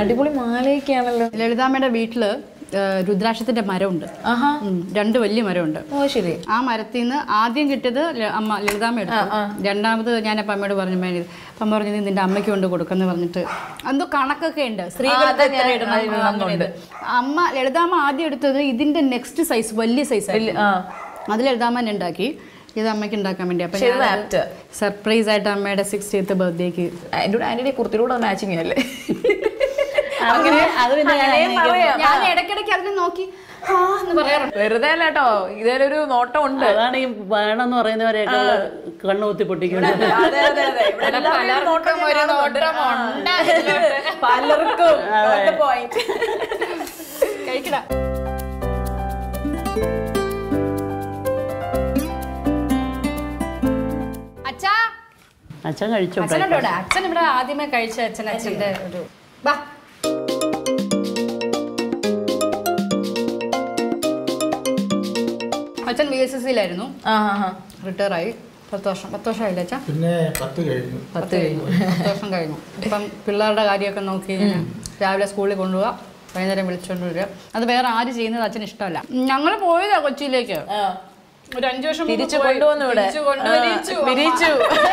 അടിപൊളി മാലയൊക്കെയാണല്ലോ ലളിതാമ്മയുടെ വീട്ടില് ഏഹ്, രുദ്രാക്ഷത്തിന്റെ മരമുണ്ട് ആഹാ ഉം, രണ്ട് വലിയ മരമുണ്ട് ഓ ശരി ആ മരത്തിൽ നിന്ന് ആദ്യം കിട്ടിയത് ല- അമ്മ ലളിതാമ്മ എടുത്തു രണ്ടാമത് ഞാൻ അപ്പം അമ്മയോട് പറഞ്ഞു "മേരി, അപ്പം അമ്മ പറഞ്ഞു "നീ നിന്റെ അമ്മയ്ക്ക് കൊണ്ട് കൊടുക്കെന്ന് പറഞ്ഞിട്ട് എന്തോ കണക്കൊക്കെ ഉണ്ട് സ്ത്രീകൾക്ക് അതാ എത്ര ഞാൻ ഇടണം, അറിയുന്നത് അങ്ങനെ ഇത്. അമ്മ ലളിതാമ്മ ആദ്യം എടുത്തത് ഇതിന്റെ നെക്സ്റ്റ് സൈസ് വലിയ സൈസ് ആ അത് ലളിതാമ്മ തന്നെ ഉണ്ടാക്കി ഇത് അമ്മയ്ക്ക് ഉണ്ടാക്കാൻ വേണ്ടി പക്ഷേ ഇത് അപ്പം ആപ്റ്റ് സർപ്രൈസ് ആയിട്ട് അമ്മയുടെ സിക്സ്റ്റീത്ത് ബർത്ത്ഡേക്ക് എൻ്റെ കൂടെ ആന്റിയുടെ കുർത്തിലൂടെ മാച്ചിങ് അല്ലേ അങ്ങനെ അത് പിന്നെ ഞാൻ അങ്ങനെയും പറയാം. ഞാൻ ഇടയ്ക്കിടയ്ക്ക് അതിനെ നോക്കി ആ എന്ന് പറയാറുണ്ട് വെറുതെ അല്ല കേട്ടോ ഇതിലൊരു നോട്ടം ഉണ്ട് അതാണ് ഈ വേണമെന്ന് പറയുന്നവരെയൊക്കെ കണ്ണുകുത്തി പൊട്ടിക്കുന്നത് അതെ അതെ അതെ ഇവിടെ എല്ലാവരും നോട്ടം ഒരു കാണുന്നുണ്ട്. നോട്ടമുണ്ട് ആ. പലർക്കും പോയിന്റ് കഴിക്കട അച്ഛാ അച്ഛൻ കഴിച്ചു അച്ഛനുണ്ടോ ഇവിടെ? അച്ഛൻ ഇവിടെ ആദ്യമേ കഴിച്ച അച്ഛൻ അച്ഛന്റെ ഒരു വാ അച്ഛൻ വി എസ് എസ് സിയിലായിരുന്നു ആ ആ ആ റിട്ടയർ ആയി പത്ത് വർഷം പത്ത് വർഷമായില്ല അച്ഛാ പിന്നെ പത്ത് കഴിഞ്ഞു പത്ത് കഴിഞ്ഞു പത്ത് വർഷം കഴിഞ്ഞു ഇപ്പം പിള്ളേരുടെ കാര്യമൊക്കെ നോക്കി ഇങ്ങനെ രാവിലെ സ്കൂളിൽ കൊണ്ടുപോവുക വൈകുന്നേരം വിളിച്ചുകൊണ്ട് വരിക അത് വേറെ ആര് ചെയ്യുന്നത് അച്ഛന് ഇഷ്ടമല്ല ഞങ്ങൾ പോയതാ കൊച്ചിയിലേക്ക് ഒരു അഞ്ചു വർഷം മുമ്പ് തിരിച്ചു പോയി. കൊണ്ടുവന്നു ഇവിടെ തിരിച്ചു കൊണ്ടുവരിച്ചു. ആ, വിരിച്ചു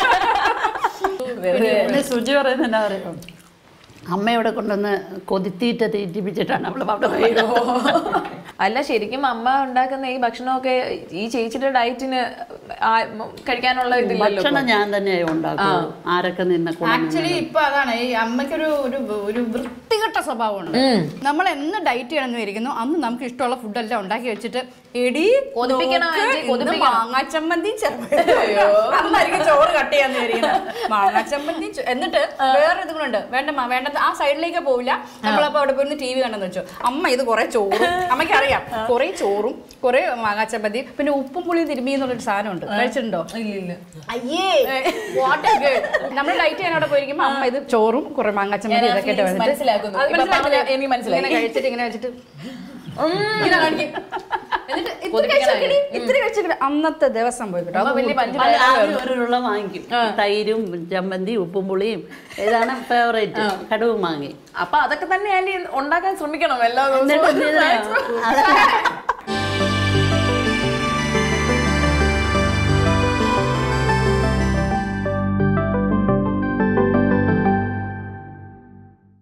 പിന്നെ സുജി പറയുന്നത് എന്നാ പറയും അമ്മയോടെ കൊണ്ടുവന്ന് കൊതിത്തീറ്റ തീറ്റിപ്പിച്ചിട്ടാണ് അവൾ അവിടെ പോയത് അല്ല ശരിക്കും അമ്മ ഉണ്ടാക്കുന്ന ഈ ഭക്ഷണമൊക്കെ ഈ ചേച്ചിയുടെ ഡയറ്റിന് കഴിക്കാനുള്ള ഇതില്ലല്ലോ ഭക്ഷണം ഞാൻ തന്നെയായി ഉണ്ടാക്കും ആരൊക്കെ നിന്നെ കൊണ്ടുവന്ന് ആക്ച്വലി ഇപ്പൊ അതാണ് ഈ അമ്മയ്ക്കൊരു ഒരു ഒരു വൃത്തികെട്ട സ്വഭാവമുണ്ട് നമ്മൾ എന്ന് ഡയറ്റ് ചെയ്യണമെന്ന് വിചാരിക്കുന്നു അന്ന് നമുക്ക് ഇഷ്ടമുള്ള ഫുഡെല്ലാം ഉണ്ടാക്കി വെച്ചിട്ട് എടി കൊതിപ്പിക്കണം നോക്ക്, ആൻറ്റി, ഇന്ന് കൊതിപ്പിക്കണം." മാങ്ങാച്ചമ്മന്തി അന്നായിരിക്കും ചോറ് കട്ട് ചെയ്യാന്ന് വിചാരിക്കുന്നത് മാങ്ങാച്ചമ്മന്തി ചോ- എന്നിട്ട് വേറെ ഇതുകളുണ്ട് വേണ്ട മാ, വേണ്ട ആ സൈഡിലേക്ക് പോവില്ല നമ്മളപ്പോ അവിടെ പോയി ടി വി കണ്ടെന്ന് വെച്ചു അമ്മ ഇത് കുറെ ചോറും അമ്മയ്ക്ക് അറിയാം കുറെ ചോറും കുറെ മാങ്ങാച്ചമ്മന്തി പിന്നെ ഉപ്പും പുളിയും തിരുമ്മി എന്നുള്ളൊരു സാധനമുണ്ട് കഴിച്ചിട്ടുണ്ടോ ഇല്ല ഇല്ല അയ്യേ വാട്ട് എ ഗേൾ നമ്മൾ ഡയറ്റ് ചെയ്യാൻ അവിടെ പോയിരിക്കുമ്പോ അമ്മ ഇത് ചോറും കുറെ മാങ്ങാച്ചമ്മന്തി ഞാൻ ഇതൊക്കെ ഇട്ട് feelings വന്നിട്ട് മനസ്സിലാക്കുന്നു. അത് ഇപ്പൊ മനസ്സിലാക്കില്ലേ? പറഞ്ഞ എനിക്ക് മനസ്സിലായി. ഇങ്ങനെ കഴിച്ചിട്ട് ഇങ്ങനെ വെച്ചിട്ട് ഇങ്ങനെ കാണിക്കും. എന്നിട്ട് ഇത്തിരി കൊതിപ്പിക്കണ കഴിച്ചേക്കടി, ഇത്തിരി കഴിച്ചേക്കടി. അന്നത്തെ ദിവസം പോയി കേട്ടോ അമ്മ വലിയ അത് അല്ല, പഞ്ച് ആദ്യം ഒരു ഉരുള വാങ്ങിക്കും തൈരും ചമ്മന്തി ഉപ്പും പുളിയും ഇതാണ് ഫേവറേറ്റ് കടുവും വാങ്ങി അപ്പൊ അതൊക്കെ തന്നെ ആന്റി ഉണ്ടാക്കാൻ ശ്രമിക്കണം എല്ലാ എന്നിട്ട് ദിവസവും എന്ത് ചെയ്താ? അത്